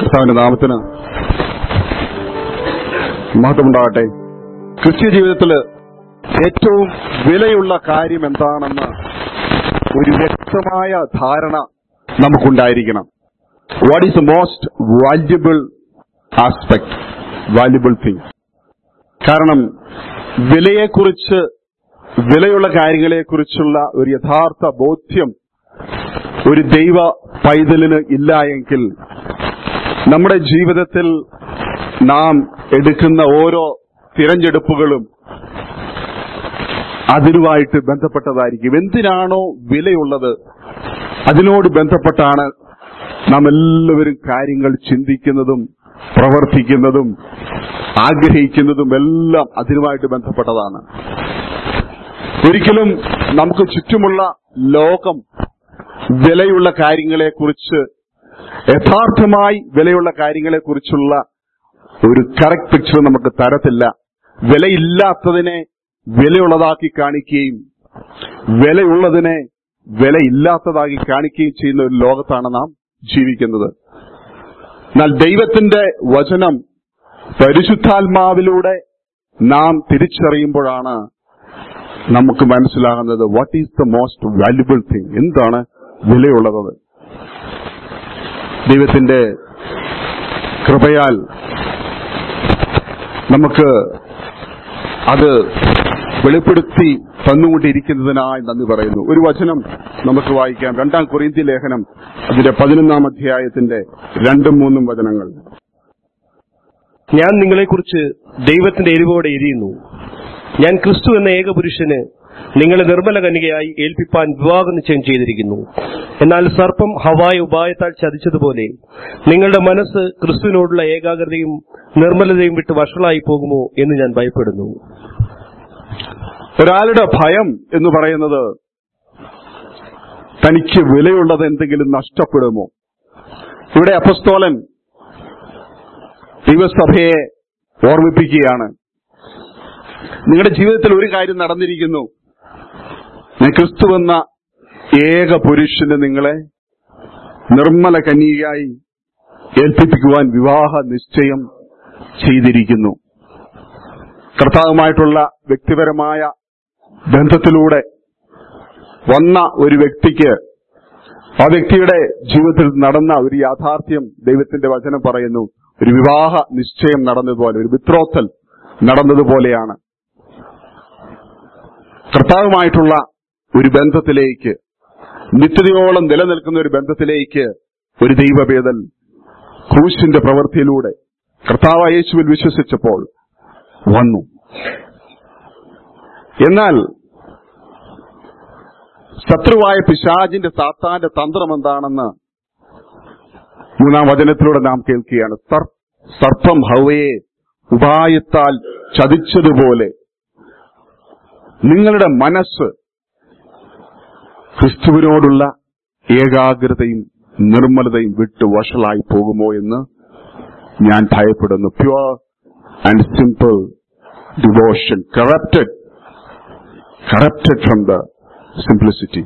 കർത്താവിന്റെ നാമത്തിന് മഹത്വമുണ്ടാകട്ടെ ക്രിസ്ത്യ ജീവിതത്തില് ഏറ്റവും വിലയുള്ള കാര്യം എന്താണെന്ന് ഒരു വ്യക്തമായ ധാരണ നമുക്കുണ്ടായിരിക്കണം what is the most valuable aspect valuable thing കാരണം വിലയെക്കുറിച്ച് വിലയുള്ള കാര്യങ്ങളെക്കുറിച്ചുള്ള ഒരു യഥാർത്ഥ ബോധ്യം ഒരു ദൈവ പൈതലിന് ഇല്ല എങ്കിൽ നമ്മുടെ ജീവിതത്തിൽ നാം എടുക്കുന്ന ഓരോ തിരഞ്ഞെടുപ്പുകളും അതിനുമായിട്ട് ബന്ധപ്പെട്ടതായിരിക്കും എന്തിനാണോ വിലയുള്ളത് അതിനോട് ബന്ധപ്പെട്ടാണ് നാം എല്ലാവരും കാര്യങ്ങൾ ചിന്തിക്കുന്നതും പ്രവർത്തിക്കുന്നതും ആഗ്രഹിക്കുന്നതും എല്ലാം അതിനുമായിട്ട് ബന്ധപ്പെട്ടതാണ് ഒരിക്കലും നമുക്ക് ചുറ്റുമുള്ള ലോകം വിലയുള്ള കാര്യങ്ങളെക്കുറിച്ച് യഥാർത്ഥമായി വിലയുള്ള കാര്യങ്ങളെക്കുറിച്ചുള്ള ഒരു കറക്റ്റ് പിക്ചർ നമുക്ക് തരത്തില്ല വിലയില്ലാത്തതിനെ വിലയുള്ളതാക്കി കാണിക്കുകയും വിലയുള്ളതിനെ വിലയില്ലാത്തതാക്കി കാണിക്കുകയും ചെയ്യുന്ന ഒരു ലോകത്താണ് നാം ജീവിക്കുന്നത് എന്നാൽ ദൈവത്തിന്റെ വചനം പരിശുദ്ധാത്മാവിലൂടെ നാം തിരിച്ചറിയുമ്പോഴാണ് നമുക്ക് മനസ്സിലാകുന്നത് what is the most valuable thing എന്താണ് വിലയുള്ളത് ദൈവത്തിന്റെ കൃപയാൽ നമുക്ക് അത് വെളിപ്പെടുത്തി തന്നുകൊണ്ടിരിക്കുന്നതിനായി നന്ദി പറയുന്നു ഒരു വചനം നമുക്ക് വായിക്കാം രണ്ടാം കൊറിന്തി ലേഖനം അതിന്റെ പതിനൊന്നാം അധ്യായത്തിന്റെ രണ്ടും മൂന്നും വചനങ്ങൾ ഞാൻ നിങ്ങളെക്കുറിച്ച് ദൈവത്തിന്റെ എരിവോടെ എരിയുന്നു ഞാൻ ക്രിസ്തു എന്ന ഏകപുരുഷന് നിങ്ങളെ നിർമ്മല കന്യകയായി ഏൽപ്പിപ്പാൻ വിവാഹ നിശ്ചയം ചെയ്തിരിക്കുന്നു എന്നാൽ സർപ്പം ഹവായ ഉപായത്താൽ ചതിച്ചതുപോലെ നിങ്ങളുടെ മനസ്സ് ക്രിസ്തുവിനോടുള്ള ഏകാഗ്രതയും നിർമ്മലതയും വിട്ട് വഷളായി പോകുമോ എന്ന് ഞാൻ ഭയപ്പെടുന്നു ഒരാളുടെ ഭയം എന്ന് പറയുന്നത് തനിക്ക് വിലയുള്ളത് എന്തെങ്കിലും നഷ്ടപ്പെടുമോ ഇവിടെ അപ്പസ്തോലൻ ദൈവസഭയെ ഓർമ്മിപ്പിക്കുകയാണ് നിങ്ങളുടെ ജീവിതത്തിൽ ഒരു കാര്യം നടന്നിരിക്കുന്നു ഞാൻ ക്രിസ്തു എന്ന ഏക പുരുഷന് നിങ്ങളെ നിർമ്മല കന്യകയായി ഏൽപ്പിപ്പിക്കുവാൻ വിവാഹ നിശ്ചയം ചെയ്തിരിക്കുന്നു കർത്താവുമായിട്ടുള്ള വ്യക്തിപരമായ ബന്ധത്തിലൂടെ വന്ന ഒരു വ്യക്തിക്ക് ആ വ്യക്തിയുടെ ജീവിതത്തിൽ നടന്ന ഒരു യാഥാർത്ഥ്യം ദൈവത്തിന്റെ വചനം പറയുന്നു ഒരു വിവാഹ നിശ്ചയം നടന്നതുപോലെ ഒരു വിത്രോത്തൽ നടന്നതുപോലെയാണ് കർത്താവുമായിട്ടുള്ള ഒരു ബന്ധത്തിലേക്ക് നിത്യതയോളം നിലനിൽക്കുന്ന ഒരു ബന്ധത്തിലേക്ക് ഒരു ദൈവഭേദൽ ക്രൂശിന്റെ പ്രവൃത്തിയിലൂടെ കർത്താവ് യേശുവിൽ വിശ്വസിച്ചപ്പോൾ വന്നു എന്നാൽ ശത്രുവായ പിശാജിന്റെ സാത്താന്റെ തന്ത്രം എന്താണെന്ന് മൂന്നാം വചനത്തിലൂടെ നാം കേൾക്കുകയാണ് സർ- സർപ്പം ഹവയെ ഉപായത്താൽ ചതിച്ചതുപോലെ നിങ്ങളുടെ മനസ്സ് ക്രിസ്തുവിനോടുള്ള ഏകാഗ്രതയും നിർമ്മലതയും വിട്ട് വഷളായി പോകുമോ എന്ന് ഞാൻ ഭയപ്പെടുന്നു pure and simple devotion corrupted corrupted from the simplicity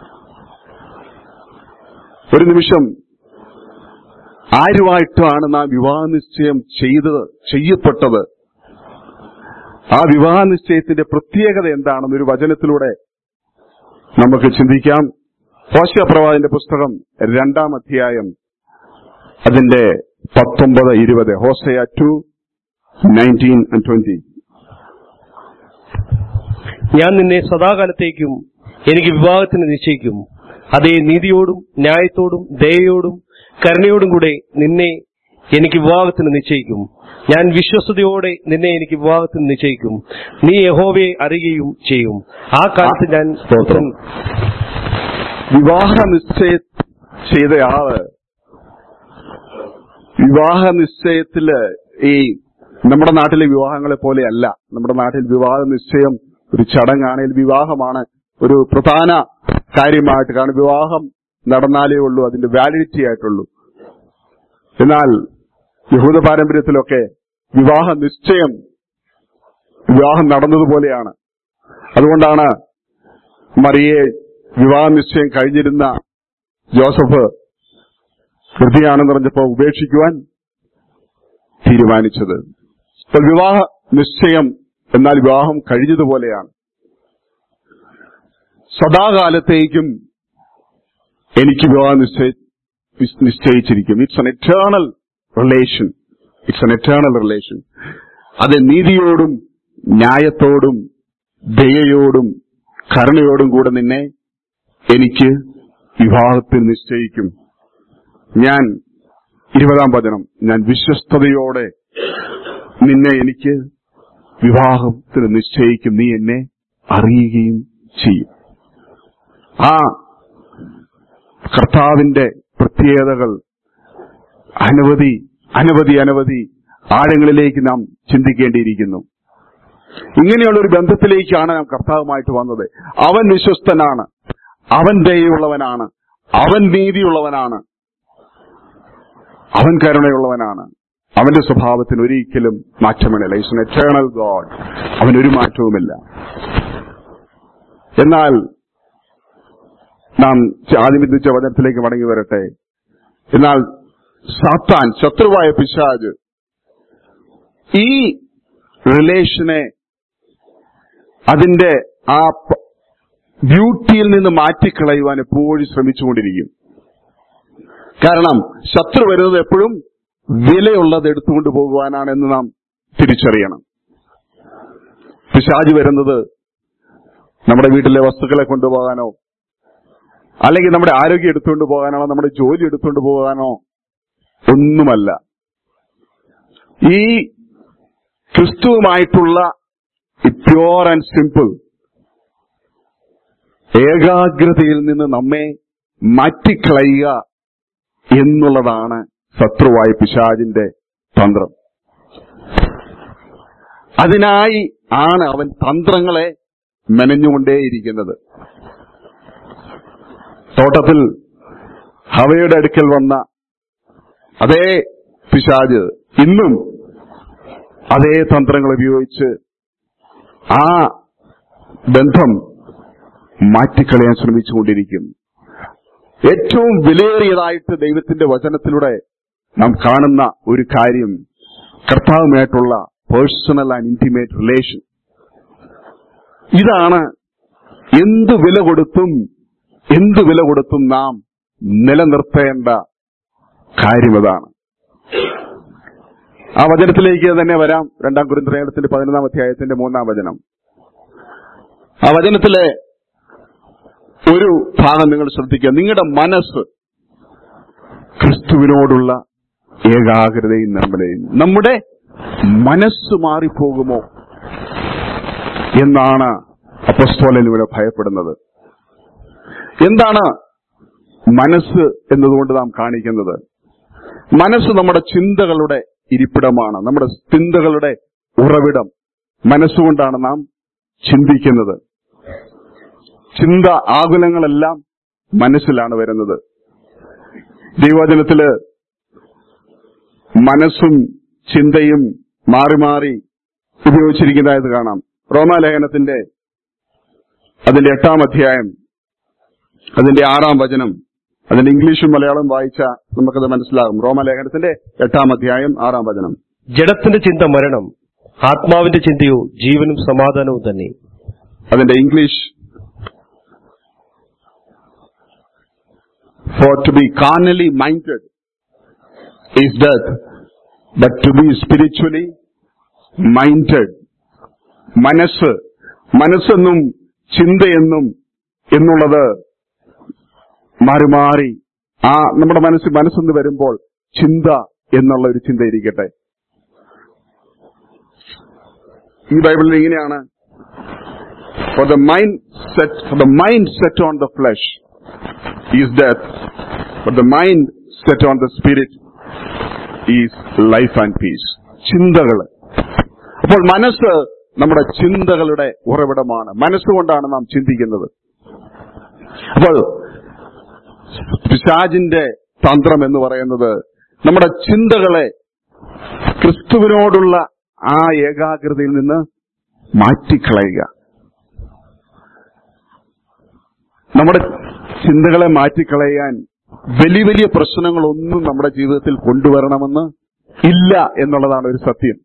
ഒരു നിമിഷം ആരുമായിട്ടാണ് നാം വിവാഹ നിശ്ചയം ചെയ്തത് ചെയ്യപ്പെട്ടത് ആ വിവാഹ നിശ്ചയത്തിന്റെ പ്രത്യേകത എന്താണെന്ന് ഒരു വചനത്തിലൂടെ നമുക്ക് ചിന്തിക്കാം ഹോശപ്രവാദിന്റെ പുസ്തകം രണ്ടാം അധ്യായം അതിന്റെ പത്തൊമ്പത് ഇരുപത് Hosea two nineteen and twenty ഞാൻ നിന്നെ സദാകാലത്തേക്കും എനിക്ക് വിവാഹത്തിന് നിശ്ചയിക്കും അതേ നീതിയോടും ന്യായത്തോടും ദയയോടും കരുണയോടും കൂടെ നിന്നെ എനിക്ക് വിവാഹത്തിന് നിശ്ചയിക്കും ഞാൻ വിശ്വസതയോടെ നിന്നെ എനിക്ക് വിവാഹത്തിന് നിശ്ചയിക്കും നീ യഹോവയെ അറിയുകയും ചെയ്യും ആ കാലത്ത് ഞാൻ സ്തോത്രം. വിവാഹ നിശ്ചയ ചെയ്തയാള് വിവാഹ നിശ്ചയത്തില് ഈ നമ്മുടെ നാട്ടിലെ വിവാഹങ്ങളെ പോലെയല്ല നമ്മുടെ നാട്ടിൽ വിവാഹ നിശ്ചയം ഒരു ചടങ്ങാണെങ്കിൽ വിവാഹമാണ് ഒരു പ്രധാന കാര്യമായിട്ട് കാരണം വിവാഹം നടന്നാലേ ഉള്ളൂ അതിന്റെ വാലിഡിറ്റി ആയിട്ടുള്ളൂ എന്നാൽ യഹൂദ പാരമ്പര്യത്തിലൊക്കെ വിവാഹ നിശ്ചയം വിവാഹം നടന്നതുപോലെയാണ് അതുകൊണ്ടാണ് മറിയെ വിവാഹ നിശ്ചയം കഴിഞ്ഞിരുന്ന ജോസഫ് വൃത്തിയാണെന്ന് പറഞ്ഞപ്പോ ഉപേക്ഷിക്കുവാൻ തീരുമാനിച്ചത് അപ്പോൾ വിവാഹ നിശ്ചയം എന്നാൽ വിവാഹം കഴിഞ്ഞതുപോലെയാണ് സദാകാലത്തേക്കും എനിക്ക് വിവാഹം നിശ്ചയി നിശ്ചയിച്ചിരിക്കും it's an eternal relation it's an eternal relation അത് നീതിയോടും ന്യായത്തോടും ദയയോടും കരുണയോടും കൂടെ നിന്നെ എനിക്ക് വിവാഹത്തിൽ നിശ്ചയിക്കും ഞാൻ ഇരുപതാം വചനം ഞാൻ വിശ്വസ്തയോടെ നിന്നെ എനിക്ക് വിവാഹത്തിന് നിശ്ചയിക്കും നീ എന്നെ അറിയുകയും ചെയ്യും ആ കർത്താവിന്റെ പ്രത്യേകതകൾ അനവധി അനവധി അനവധി ആഴങ്ങളിലേക്ക് നാം ചിന്തിക്കേണ്ടിയിരിക്കുന്നു ഇങ്ങനെയുള്ള ഒരു ബന്ധത്തിലേക്കാണ് നാം കർത്താവുമായിട്ട് വന്നത് അവൻ വിശ്വസ്തനാണ് അവൻ ദയുള്ളവനാണ് അവൻ നീതിയുള്ളവനാണ് അവൻ കരുണയുള്ളവനാണ് അവന്റെ സ്വഭാവത്തിന് ഒരിക്കലും മാറ്റമില്ല ഇസ് എൻ എറ്റേണൽ ഗോഡ് അവനൊരു മാറ്റവുമില്ല എന്നാൽ നാം ആദ്യം ചിന്തിച്ച വചനത്തിലേക്ക് മടങ്ങി വരട്ടെ എന്നാൽ സാത്താൻ ശത്രുവായ പിശാജ് ഈ റിലേഷനെ അതിന്റെ ആ പ- ബ്യൂട്ടിയിൽ നിന്ന് മാറ്റിക്കളയുവാൻ എപ്പോഴും ശ്രമിച്ചുകൊണ്ടിരിക്കും കാരണം ശത്രു വരുന്നത് എപ്പോഴും വിലയുള്ളത് എടുത്തുകൊണ്ട് പോകുവാനാണെന്ന് നാം തിരിച്ചറിയണം പിശാജ് വരുന്നത് നമ്മുടെ വീട്ടിലെ വസ്തുക്കളെ കൊണ്ടുപോകാനോ അല്ലെങ്കിൽ നമ്മുടെ ആരോഗ്യം എടുത്തുകൊണ്ട് പോകാനോ നമ്മുടെ ജോലി എടുത്തുകൊണ്ട് പോകാനോ ഒന്നുമല്ല ഈ ക്രിസ്തുവുമായിട്ടുള്ള പ്യോർ ആൻഡ് സിമ്പിൾ ഏകാഗ്രതയിൽ നിന്ന് നമ്മെ മാറ്റിക്കളയുക എന്നുള്ളതാണ് ശത്രുവായ പിശാജിന്റെ തന്ത്രം അതിനായി ആണ് അവൻ തന്ത്രങ്ങളെ മെനഞ്ഞുകൊണ്ടേയിരിക്കുന്നത് തോട്ടത്തിൽ ഹവയുടെ അടുക്കൽ വന്ന അതേ പിശാജ് ഇന്നും അതേ തന്ത്രങ്ങൾ ഉപയോഗിച്ച് ആ ബന്ധം മാറ്റിക്കളയാൻ ശ്രമിച്ചുകൊണ്ടിരിക്കും ഏറ്റവും വിലയേറിയതായിട്ട് ദൈവത്തിന്റെ വചനത്തിലൂടെ നാം കാണുന്ന ഒരു കാര്യം കർത്താവുമായിട്ടുള്ള പേഴ്സണൽ ആൻഡ് ഇന്റിമേറ്റ് റിലേഷൻ ഇതാണ് എന്ത് വില കൊടുത്തും എന്ത് വില കൊടുത്തും നാം നിലനിർത്തേണ്ട കാര്യം അതാണ് ആ വചനത്തിലേക്ക് തന്നെ വരാം രണ്ടാം കുരുന്തലേഖനത്തിന്റെ പതിനൊന്നാം അധ്യായത്തിന്റെ മൂന്നാം വചനം ആ വചനത്തിലെ ഒരു ഭാഗം നിങ്ങൾ ശ്രദ്ധിക്കുക നിങ്ങളുടെ മനസ്സ് ക്രിസ്തുവിനോടുള്ള ഏകാഗ്രതയും നിർമ്മലയും നമ്മുടെ മനസ്സ് മാറിപ്പോകുമോ എന്നാണ് അപ്പസ്തോലൻ ഇവിടെ ഭയപ്പെടുന്നത് എന്താണ് മനസ്സ് എന്നതുകൊണ്ട് നാം കാണിക്കുന്നത് മനസ്സ് നമ്മുടെ ചിന്തകളുടെ ഇരിപ്പിടമാണ് നമ്മുടെ ചിന്തകളുടെ ഉറവിടം മനസ്സുകൊണ്ടാണ് നാം ചിന്തിക്കുന്നത് ചിന്ത ആകുലങ്ങളെല്ലാം മനസ്സിലാണ് വരുന്നത് ദൈവവചനത്തില് മനസ്സും ചിന്തയും മാറി മാറി ഉപയോഗിച്ചിരിക്കുന്നതായത് കാണാം റോമാലേഖനത്തിന്റെ അതിന്റെ എട്ടാം അധ്യായം അതിന്റെ ആറാം വചനം അതിന്റെ ഇംഗ്ലീഷും മലയാളവും വായിച്ച നമുക്കത് മനസ്സിലാകും റോമാലേഖനത്തിന്റെ എട്ടാം അധ്യായം ആറാം വചനം ജഡത്തിന്റെ ചിന്ത മരണം ആത്മാവിന്റെ ചിന്തയോ ജീവനും സമാധാനവും തന്നെ അതിന്റെ English for to be carnally minded is death but to be spiritually minded മനസ്സ് മനസ്സെന്നും ചിന്തയെന്നും എന്നുള്ളത് മാറി മാറി ആ നമ്മുടെ മനസ്സിൽ മനസ്സെന്ന് വരുമ്പോൾ ചിന്ത എന്നുള്ള ഒരു ചിന്ത ഇരിക്കട്ടെ ഈ ബൈബിളിൽ ഇങ്ങനെയാണ് For the mind set, for the mind set on the flesh is death, but the mind set on the spirit is life and peace. ചിന്തകൾ അപ്പോൾ മനസ്സ് നമ്മുടെ ചിന്തകളുടെ ഉറവിടമാണ് മനസ്സുകൊണ്ടാണ് നാം ചിന്തിക്കുന്നത് അപ്പോൾ പിശാജിന്റെ തന്ത്രം എന്ന് പറയുന്നത് നമ്മുടെ ചിന്തകളെ ക്രിസ്തുവിനോടുള്ള ആ ഏകാഗ്രതയിൽ നിന്ന് മാറ്റിക്കളയുക നമ്മുടെ ചിന്തകളെ മാറ്റിക്കളയാൻ വലിയ വലിയ പ്രശ്നങ്ങളൊന്നും നമ്മുടെ ജീവിതത്തിൽ കൊണ്ടുവരണമെന്ന് ഇല്ല എന്നുള്ളതാണ് ഒരു സത്യം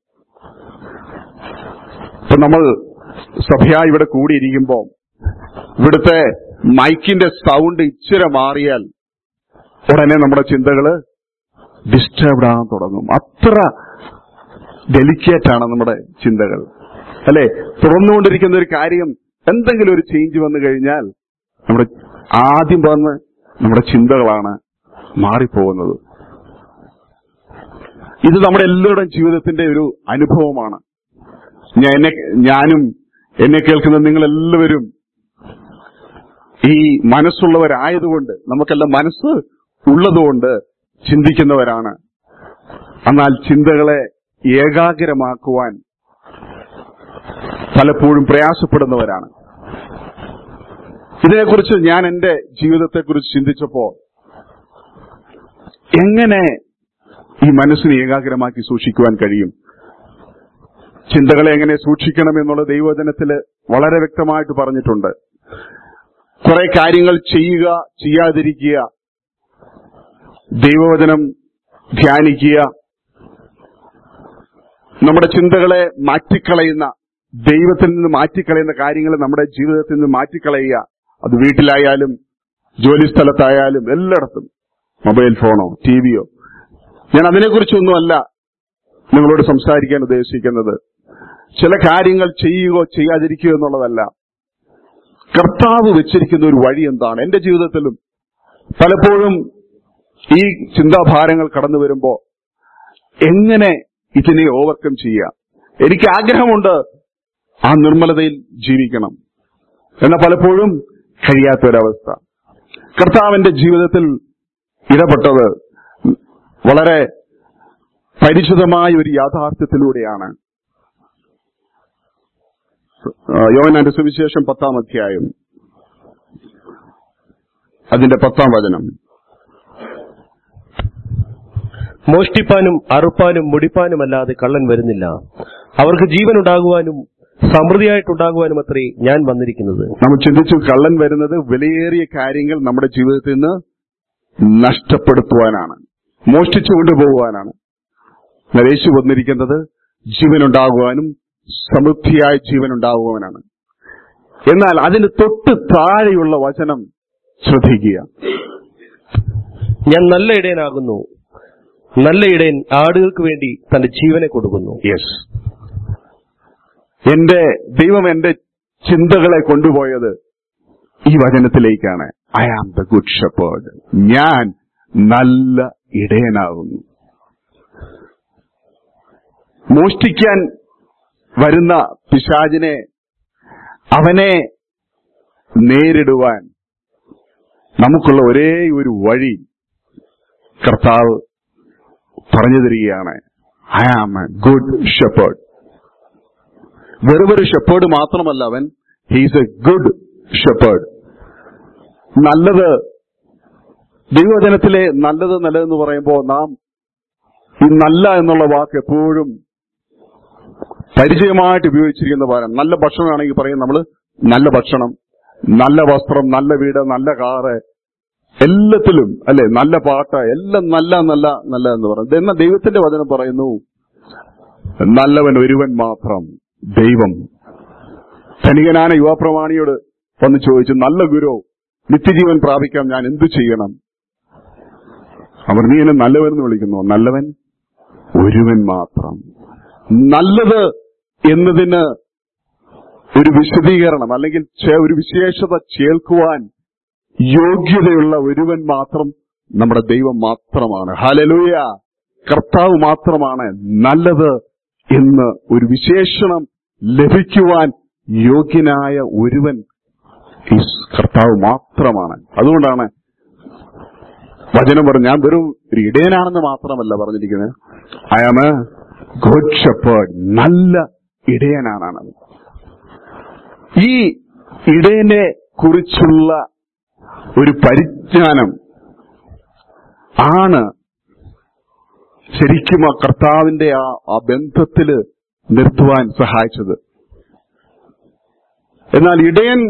ഇപ്പൊ നമ്മൾ സഭയായി ഇവിടെ കൂടിയിരിക്കുമ്പോ ഇവിടുത്തെ മൈക്കിന്റെ സൗണ്ട് ഇച്ചിരി മാറിയാൽ ഉടനെ നമ്മുടെ ചിന്തകള് ഡിസ്റ്റർബ്ഡ് ആകാൻ തുടങ്ങും അത്ര ഡെലിക്കേറ്റ് ആണ് നമ്മുടെ ചിന്തകൾ അല്ലെ തുറന്നുകൊണ്ടിരിക്കുന്ന ഒരു കാര്യം എന്തെങ്കിലും ഒരു ചേഞ്ച് വന്നു കഴിഞ്ഞാൽ നമ്മുടെ ആദ്യം വന്ന് നമ്മുടെ ചിന്തകളാണ് മാറിപ്പോകുന്നത് ഇത് നമ്മുടെ എല്ലാവരുടെയും ജീവിതത്തിന്റെ ഒരു അനുഭവമാണ് ഞാൻ എന്നെ ഞാനും എന്നെ കേൾക്കുന്ന നിങ്ങളെല്ലാവരും ഈ മനസ്സുള്ളവരായതുകൊണ്ട് നമുക്കെല്ലാം മനസ്സ് ഉള്ളതുകൊണ്ട് ചിന്തിക്കുന്നവരാണ് എന്നാൽ ചിന്തകളെ ഏകാഗ്രമാക്കുവാൻ പലപ്പോഴും പ്രയാസപ്പെടുന്നവരാണ് ഇതിനെക്കുറിച്ച് ഞാൻ എന്റെ ജീവിതത്തെക്കുറിച്ച് ചിന്തിച്ചപ്പോ എങ്ങനെ ഈ മനസ്സിനെ ഏകാഗ്രമാക്കി സൂക്ഷിക്കുവാൻ കഴിയും ചിന്തകളെ എങ്ങനെ സൂക്ഷിക്കണം എന്നുള്ള ദൈവവചനത്തിൽ വളരെ വ്യക്തമായിട്ട് പറഞ്ഞിട്ടുണ്ട് കുറെ കാര്യങ്ങൾ ചെയ്യുക ചെയ്യാതിരിക്കുക ദൈവവചനം ധ്യാനിക്കുക നമ്മുടെ ചിന്തകളെ മാറ്റിക്കളയുന്ന ദൈവത്തിൽ നിന്ന് മാറ്റിക്കളയുന്ന കാര്യങ്ങൾ നമ്മുടെ ജീവിതത്തിൽ നിന്ന് മാറ്റിക്കളയുക അത് വീട്ടിലായാലും ജോലി സ്ഥലത്തായാലും എല്ലായിടത്തും മൊബൈൽ ഫോണോ ടി വിയോ ഞാൻ അതിനെക്കുറിച്ചൊന്നുമല്ല നിങ്ങളോട് സംസാരിക്കാൻ ഉദ്ദേശിക്കുന്നത് ചില കാര്യങ്ങൾ ചെയ്യുകയോ ചെയ്യാതിരിക്കുകയോ എന്നുള്ളതല്ല കർത്താവ് വെച്ചിരിക്കുന്ന ഒരു വഴി എന്താണ് എന്റെ ജീവിതത്തിലും പലപ്പോഴും ഈ ചിന്താഭാരങ്ങൾ കടന്നു വരുമ്പോ എങ്ങനെ ഇതിനെ ഓവർകം ചെയ്യാം എനിക്ക് ആഗ്രഹമുണ്ട് ആ നിർമ്മലതയിൽ ജീവിക്കണം എന്നാൽ പലപ്പോഴും കഴിയാത്ത ഒരവസ്ഥ കർത്താവിന്റെ ജീവിതത്തിൽ ഇടപെട്ടത് വളരെ പരിചിതമായ ഒരു യാഥാർത്ഥ്യത്തിലൂടെയാണ് യോവനാന്റെ സുവിശേഷം പത്താം അധ്യായം അതിന്റെ പത്താം വചനം മോഷ്ടിപ്പാനും അറുപ്പാനും മുടിപ്പാനുമല്ലാതെ കള്ളൻ വരുന്നില്ല അവർക്ക് ജീവൻ ഉണ്ടാകുവാനും സമൃദ്ധിയായിട്ടുണ്ടാകുവാനും അത്രേ ഞാൻ വന്നിരിക്കുന്നത് നമ്മൾ ചിന്തിച്ചു കള്ളൻ വരുന്നത് വിലയേറിയ കാര്യങ്ങൾ നമ്മുടെ ജീവിതത്തിൽ നിന്ന് നഷ്ടപ്പെടുത്തുവാനാണ് മോഷ്ടിച്ചു കൊണ്ടുപോകുവാനാണ് എന്നാൽ യേശു വന്നിരിക്കുന്നത് ജീവനുണ്ടാകുവാനും സമൃദ്ധിയായ ജീവനുണ്ടാകുവാനാണ് എന്നാൽ അതിന് തൊട്ട് താഴെയുള്ള വചനം ശ്രദ്ധിക്കുക ഞാൻ നല്ല ഇടയനാകുന്നു നല്ല ഇടയൻ ആടുകൾക്ക് വേണ്ടി തന്റെ ജീവനെ കൊടുക്കുന്നു യെസ് എന്റെ ദൈവം എന്റെ ചിന്തകളെ കൊണ്ടുപോയത് ഈ വചനത്തിലേക്കാണ് I am the good shepherd ഞാൻ നല്ല ഇടയനാകുന്നു മോഷ്ടിക്കാൻ വരുന്ന പിശാചിനെ അവനെ നേരിടുവാൻ നമുക്കുള്ള ഒരേ ഒരു വഴി കർത്താവ് പറഞ്ഞു തരികയാണ് I am a good shepherd വെറുമൊരു ഷെപ്പേർഡ് മാത്രമല്ല അവൻ ഹീസ് എ ഗുഡ് ഷെപ്പേർഡ് നല്ലത് ദൈവവചനത്തിലെ നല്ലത് നല്ലതെന്ന് പറയുമ്പോൾ നാം ഈ നല്ല എന്നുള്ള വാക്ക് എപ്പോഴും പരിചയമായിട്ട് ഉപയോഗിച്ചിരിക്കുന്ന പകരം നല്ല ഭക്ഷണമാണെങ്കിൽ പറയും നമ്മൾ നല്ല ഭക്ഷണം നല്ല വസ്ത്രം നല്ല വീട് നല്ല കാറ് എല്ലാത്തിലും അല്ലെ നല്ല പാട്ട് എല്ലാം നല്ല നല്ല നല്ല എന്ന് പറയുന്നത് എന്നാൽ ദൈവത്തിന്റെ വചനം പറയുന്നു നല്ലവൻ ഒരുവൻ മാത്രം ദൈവം ധനികനാന യുവപ്രമാണിയോട് വന്ന് ചോദിച്ചു നല്ല ഗുരു നിത്യജീവൻ പ്രാപിക്കാൻ ഞാൻ എന്തു ചെയ്യണം അവർ നീ എന്നെ നല്ലവൻ എന്ന് വിളിക്കുന്നു നല്ലവൻ ഒരുവൻ മാത്രം നല്ലത് എന്നതിന് ഒരു വിശദീകരണം അല്ലെങ്കിൽ ചെ- ഒരു വിശേഷത ചേർക്കുവാൻ യോഗ്യതയുള്ള ഒരുവൻ മാത്രം നമ്മുടെ ദൈവം മാത്രമാണ് ഹലലൂയ കർത്താവ് മാത്രമാണ് നല്ലത് എന്ന് ഒരു വിശേഷണം ലഭിക്കുവാൻ യോഗ്യനായ ഒരുവൻ ഈ കർത്താവ് മാത്രമാണ് അതുകൊണ്ടാണ് വചനം പറഞ്ഞു ഞാൻ വെറും ഒരു ഇടയനാണെന്ന് മാത്രമല്ല പറഞ്ഞിരിക്കുന്നത് I am a good shepherd നല്ല ഇടയനാണ് ഈ ഇടയനെ കുറിച്ചുള്ള ഒരു പരിജ്ഞാനം ആണ് ശരിക്കും ആ കർത്താവിന്റെ ആ ആ ബന്ധത്തില് നിർത്തുവാൻ സഹായിച്ചത് എന്നാൽ ഇടയൻ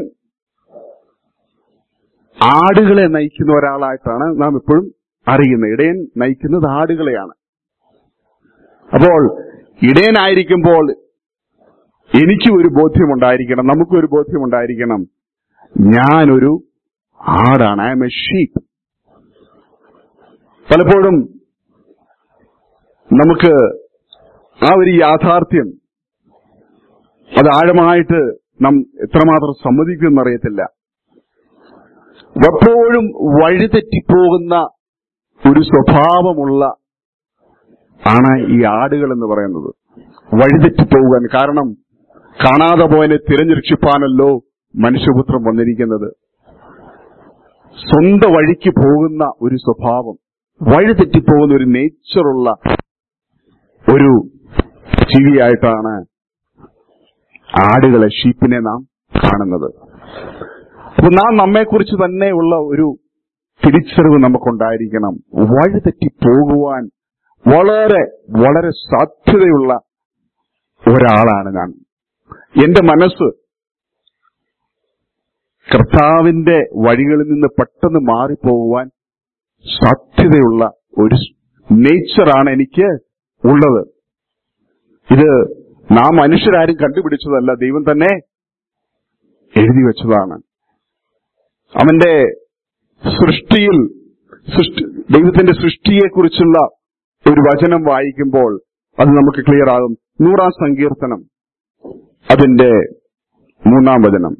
ആടുകളെ നയിക്കുന്ന ഒരാളായിട്ടാണ് നാം എപ്പോഴും അറിയുന്നത് ഇടയൻ നയിക്കുന്നത് ആടുകളെയാണ് അപ്പോൾ ഇടയനായിരിക്കുമ്പോൾ എനിക്കും ഒരു ബോധ്യമുണ്ടായിരിക്കണം നമുക്കും ഒരു ബോധ്യമുണ്ടായിരിക്കണം ഞാനൊരു ആടാണ് ഐ എം എ ഷീപ്പ് പലപ്പോഴും നമുക്ക് ആ ഒരു യാഥാർത്ഥ്യം അത് ആഴമായിട്ട് നാം എത്രമാത്രം സമ്മതിക്കുമെന്നറിയത്തില്ല എപ്പോഴും വഴിതെറ്റിപ്പോകുന്ന ഒരു സ്വഭാവമുള്ള ആണ് ഈ ആടുകൾ എന്ന് പറയുന്നത് വഴിതെറ്റിപ്പോകാൻ കാരണം കാണാതെ പോയനെ തിരഞ്ഞെടുപ്പാനല്ലോ മനുഷ്യപുത്രം വന്നിരിക്കുന്നത് സ്വന്തം വഴിക്ക് പോകുന്ന ഒരു സ്വഭാവം വഴിതെറ്റിപ്പോകുന്ന ഒരു നേച്ചറുള്ള ഒരു ജീവിയായിട്ടാണ് ആടുകളെ ഷീപ്പിനെ നാം കാണുന്നത് അപ്പൊ നാം നമ്മെക്കുറിച്ച് തന്നെയുള്ള ഒരു തിരിച്ചറിവ് നമുക്കുണ്ടായിരിക്കണം വഴിതെറ്റി പോകുവാൻ വളരെ വളരെ സാധ്യതയുള്ള ഒരാളാണ് ഞാൻ എന്റെ മനസ്സ് കർത്താവിന്റെ വഴികളിൽ നിന്ന് പെട്ടെന്ന് മാറിപ്പോകുവാൻ സാധ്യതയുള്ള ഒരു നേച്ചറാണ് എനിക്ക് ഉള്ളത് ഇത് നാം മനുഷ്യരാരും കണ്ടുപിടിച്ചതല്ല ദൈവം തന്നെ എഴുതി വെച്ചതാണ് അവന്റെ സൃഷ്ടിയിൽ സൃഷ്ടി ദൈവത്തിന്റെ സൃഷ്ടിയെക്കുറിച്ചുള്ള ഒരു വചനം വായിക്കുമ്പോൾ അത് നമുക്ക് ക്ലിയർ ആകും നൂറാം സങ്കീർത്തനം അതിന്റെ മൂന്നാം വചനം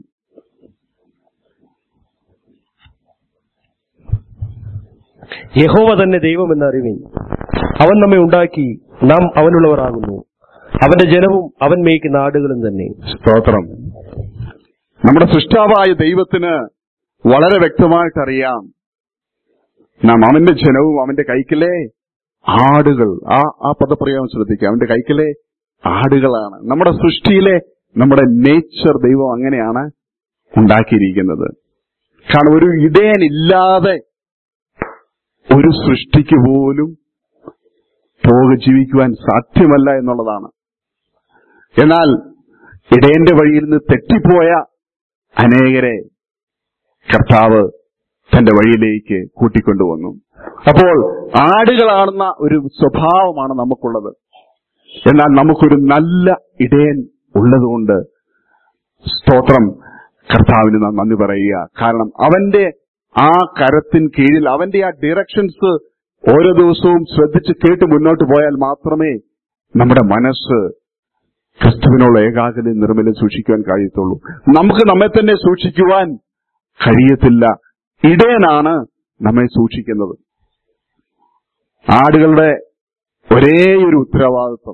യഹോവ തന്നെ ദൈവമെന്ന് അറിവിൻ അവൻ നമ്മെ ഉണ്ടാക്കി നാം അവനുള്ളവരാകുന്നു അവന്റെ ജനവും അവൻ മേയ്ക്കുന്ന ആടുകളും തന്നെ സ്തോത്രം നമ്മുടെ സൃഷ്ടാവായ ദൈവത്തിന് വളരെ വ്യക്തമായിട്ടറിയാം നാം അവന്റെ ജനവും അവന്റെ കൈക്കിലെ ആടുകൾ ആ ആ പദപ്രയോഗം ശ്രദ്ധിക്കുക അവന്റെ കൈക്കിലെ ആടുകളാണ് നമ്മുടെ സൃഷ്ടിയിലെ നമ്മുടെ നേച്ചർ ദൈവം അങ്ങനെയാണ് ഉണ്ടാക്കിയിരിക്കുന്നത് കാരണം ഒരു ഇടയനില്ലാതെ ഒരു സൃഷ്ടിക്ക് പോലും പോക ജീവിക്കുവാൻ സാധ്യമല്ല എന്നുള്ളതാണ് എന്നാൽ ഇടയന്റെ വഴിയിൽ നിന്ന് തെറ്റിപ്പോയ അനേകരെ കർത്താവ് തന്റെ വഴിയിലേക്ക് കൂട്ടിക്കൊണ്ടുവന്നു അപ്പോൾ ആടുകളാണെന്ന ഒരു സ്വഭാവമാണ് നമുക്കുള്ളത് എന്നാൽ നമുക്കൊരു നല്ല ഇടയൻ ഉള്ളതുകൊണ്ട് സ്തോത്രം കർത്താവിന് നാം നന്ദി പറയുക കാരണം അവന്റെ ആ കരത്തിൻ കീഴിൽ അവന്റെ ആ ഡയറക്ഷൻസ് ഓരോ ദിവസവും ശ്രദ്ധിച്ച് കേട്ട് മുന്നോട്ട് പോയാൽ മാത്രമേ നമ്മുടെ മനസ്സ് ക്രിസ്തുവിനുള്ള ഏകാഗ്രത നിർമ്മലം സൂക്ഷിക്കുവാൻ കഴിയത്തുള്ളൂ നമുക്ക് നമ്മെ തന്നെ സൂക്ഷിക്കുവാൻ കഴിയത്തില്ല ഇടയനാണ് നമ്മെ സൂക്ഷിക്കുന്നത് ആടുകളുടെ ഒരേ ഒരു ഉത്തരവാദിത്വം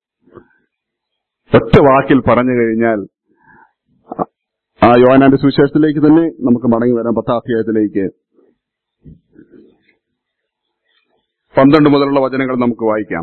ഒറ്റ വാക്കിൽ പറഞ്ഞു കഴിഞ്ഞാൽ ആ യോഹനാന്റെ സുവിശേഷത്തിലേക്ക് തന്നെ നമുക്ക് മടങ്ങി വരാം പത്താം അധ്യായത്തിലേക്ക് പന്ത്രണ്ട് മുതലുള്ള വചനങ്ങൾ നമുക്ക് വായിക്കാം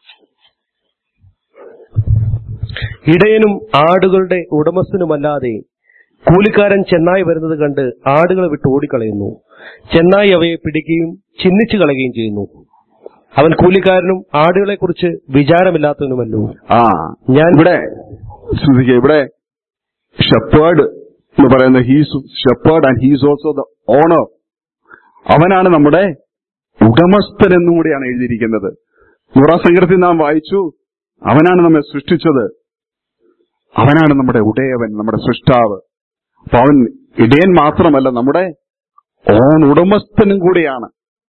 ഇടയനും ആടുകളുടെ ഉടമസ്ഥനുമല്ലാതെ കൂലിക്കാരൻ ചെന്നായി വരുന്നത് കണ്ട് ആടുകളെ വിട്ട് ഓടിക്കളയുന്നു ചെന്നായി അവയെ പിടിക്കുകയും ചിഹ്നിച്ചു കളയുകയും ചെയ്യുന്നു അവൻ കൂലിക്കാരനും ആടുകളെക്കുറിച്ച് വിചാരമില്ലാത്തവനുമല്ലോ ആ ഞാൻ ഇവിടെ ശ്രദ്ധിക്കുക ഇവിടെ ഷെപ്പേർഡ് എന്ന് പറയുന്ന he's shepherd and he's also the owner അവനാണ് നമ്മുടെ ഉടമസ്ഥൻ എന്നും കൂടിയാണ് എഴുതിയിരിക്കുന്നത് നൂറാം സങ്കീർത്തിൽ നാം വായിച്ചു അവനാണ് നമ്മെ സൃഷ്ടിച്ചത് അവനാണ് നമ്മുടെ ഉടയവൻ നമ്മുടെ സൃഷ്ടാവ് അപ്പൊ അവൻ ഇടയൻ മാത്രമല്ല നമ്മുടെ ഓൺ ഉടമസ്ഥനും കൂടിയാണ്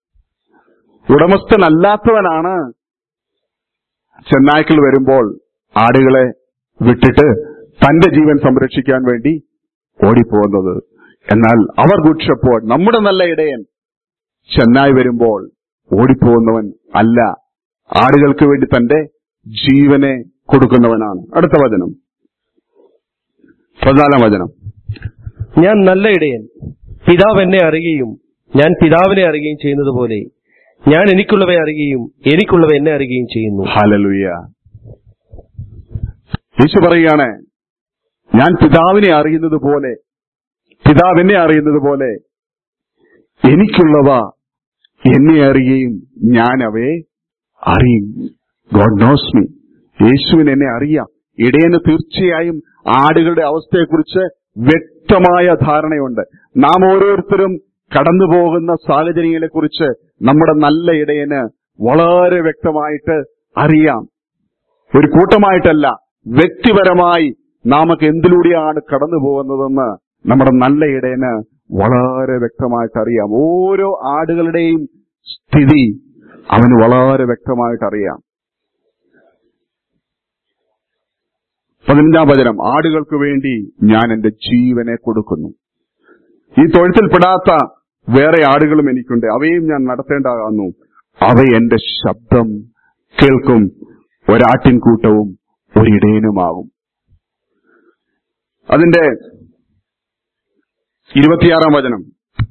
ഉടമസ്ഥനല്ലാത്തവനാണ് ചെന്നായ്ക്കൾ വരുമ്പോൾ ആടുകളെ വിട്ടിട്ട് തന്റെ ജീവൻ സംരക്ഷിക്കാൻ വേണ്ടി ഓടിപ്പോകുന്നത് എന്നാൽ അവർ ഗുഡ്ഷപ്പോൾ നമ്മുടെ നല്ല ഇടയൻ ചെന്നായി വരുമ്പോൾ ഓടിപ്പോകുന്നവൻ അല്ല ആടുകൾക്ക് വേണ്ടി തന്റെ ജീവനെ കൊടുക്കുന്നവനാണ് അടുത്ത വചനം പതിനാലാം വചനം ഞാൻ നല്ല ഇടയൻ പിതാവ് എന്നെ അറിയുകയും ഞാൻ പിതാവിനെ അറിയുകയും ചെയ്യുന്നത് പോലെ ഞാൻ എനിക്കുള്ളവയെ അറിയുകയും എനിക്കുള്ളവ എന്നെ അറിയുകയും ചെയ്യുന്നു ഹാലലുയ യേശു പറയുകയാണ് ഞാൻ പിതാവിനെ അറിയുന്നത് പോലെ പിതാവ് എന്നെ അറിയുന്നത് പോലെ എനിക്കുള്ളവ എന്നെ അറിയുകയും ഞാൻ അവയെ അറിയും ഗോഡ് നോസ് മീ യേശുവിന് എന്നെ അറിയാം ഇടയന് തീർച്ചയായും ആടുകളുടെ അവസ്ഥയെക്കുറിച്ച് വ്യക്തമായ ധാരണയുണ്ട് നാം ഓരോരുത്തരും കടന്നു പോകുന്ന സാഹചര്യങ്ങളെക്കുറിച്ച് നമ്മുടെ നല്ല ഇടയന് വളരെ വ്യക്തമായിട്ട് അറിയാം ഒരു കൂട്ടമായിട്ടല്ല വ്യക്തിപരമായി നാമൊക്കെ എന്തിലൂടെയാണ് കടന്നു പോകുന്നതെന്ന് നമ്മുടെ നല്ല ഇടയന് വളരെ വ്യക്തമായിട്ട് അറിയാം ഓരോ ആടുകളുടെയും സ്ഥിതി അവന് വളരെ വ്യക്തമായിട്ട് അറിയാം പതിനഞ്ചാം വചനം ആടുകൾക്ക് വേണ്ടി ഞാൻ എന്റെ ജീവനെ കൊടുക്കുന്നു ഈ തൊഴുത്തിൽപ്പെടാത്ത വേറെ ആടുകളും എനിക്കുണ്ട് അവയും ഞാൻ നടത്തേണ്ടതാകുന്നു അവ എന്റെ ശബ്ദം കേൾക്കും ഒരാട്ടിൻകൂട്ടവും ഒരിടയനുമാകും അതിന്റെ ഇരുപത്തിയാറാം വചനം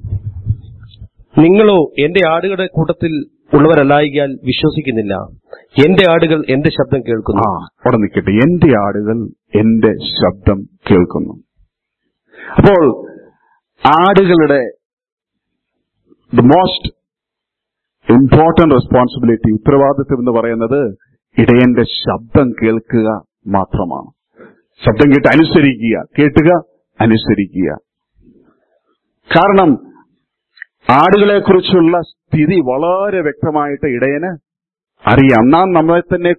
നിങ്ങളോ എന്റെ ആടുകളുടെ കൂട്ടത്തിൽ ഉള്ളവരല്ലായികയാൽ വിശ്വസിക്കുന്നില്ല എന്റെ ആടുകൾ എന്റെ ശബ്ദം കേൾക്കുന്നു ആ അവിടെ നിൽക്കട്ടെ എന്റെ ആടുകൾ എന്റെ ശബ്ദം കേൾക്കുന്നു അപ്പോൾ ആടുകളുടെ ദ മോസ്റ്റ് ഇമ്പോർട്ടന്റ് റെസ്പോൺസിബിലിറ്റി ഉത്തരവാദിത്വം എന്ന് പറയുന്നത് ഇടയന്റെ ശബ്ദം കേൾക്കുക മാത്രമാണ് ശബ്ദം കേട്ട് അനുസരിക്കുക കേട്ടുക അനുസരിക്കുക കാരണം ആടുകളെ കുറിച്ചുള്ള സ്ഥിതി വളരെ വ്യക്തമായിട്ട് ഇടയന് അറിയാം നാം നമ്മളെ തന്നെ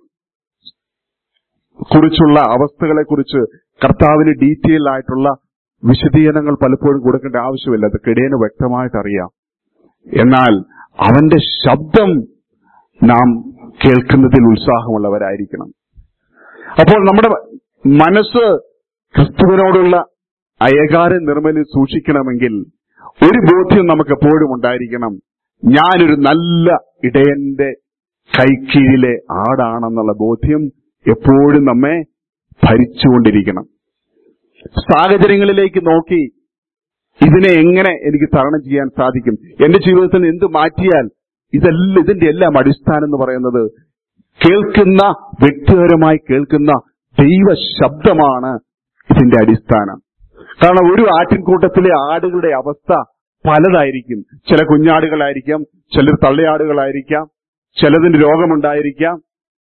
കുറിച്ചുള്ള അവസ്ഥകളെ കുറിച്ച് കർത്താവിന് ഡീറ്റെയിൽ ആയിട്ടുള്ള വിശദീകരണങ്ങൾ പലപ്പോഴും കൊടുക്കേണ്ട ആവശ്യമില്ല അത് ഇടയന് വ്യക്തമായിട്ട് അറിയാം എന്നാൽ അവന്റെ ശബ്ദം നാം കേൾക്കുന്നതിൽ ഉത്സാഹമുള്ളവരായിരിക്കണം അപ്പോൾ നമ്മുടെ മനസ്സ് ക്രിസ്തുവിനോടുള്ള അയകാര നിർമ്മലിൽ സൂക്ഷിക്കണമെങ്കിൽ ഒരു ബോധ്യം നമുക്ക് എപ്പോഴും ഉണ്ടായിരിക്കണം ഞാനൊരു നല്ല ഇടയന്റെ കൈക്കീഴിലെ ആടാണെന്നുള്ള ബോധ്യം എപ്പോഴും നമ്മെ ഭരിച്ചുകൊണ്ടിരിക്കണം സാഹചര്യങ്ങളിലേക്ക് നോക്കി ഇതിനെ എങ്ങനെ എനിക്ക് തരണം ചെയ്യാൻ സാധിക്കും എന്റെ ജീവിതത്തിൽ എന്ത് മാറ്റിയാൽ ഇതെല്ലാം ഇതിന്റെ എല്ലാം അടിസ്ഥാനം എന്ന് പറയുന്നത് കേൾക്കുന്ന വ്യക്തിപരമായി കേൾക്കുന്ന ദൈവ ശബ്ദമാണ് ഇതിന്റെ അടിസ്ഥാനം കാരണം ഒരു ആട്ടിൻകൂട്ടത്തിലെ ആടുകളുടെ അവസ്ഥ പലതായിരിക്കും ചില കുഞ്ഞാടുകളായിരിക്കാം ചിലർ തള്ളയാടുകളായിരിക്കാം ചിലതിന് രോഗമുണ്ടായിരിക്കാം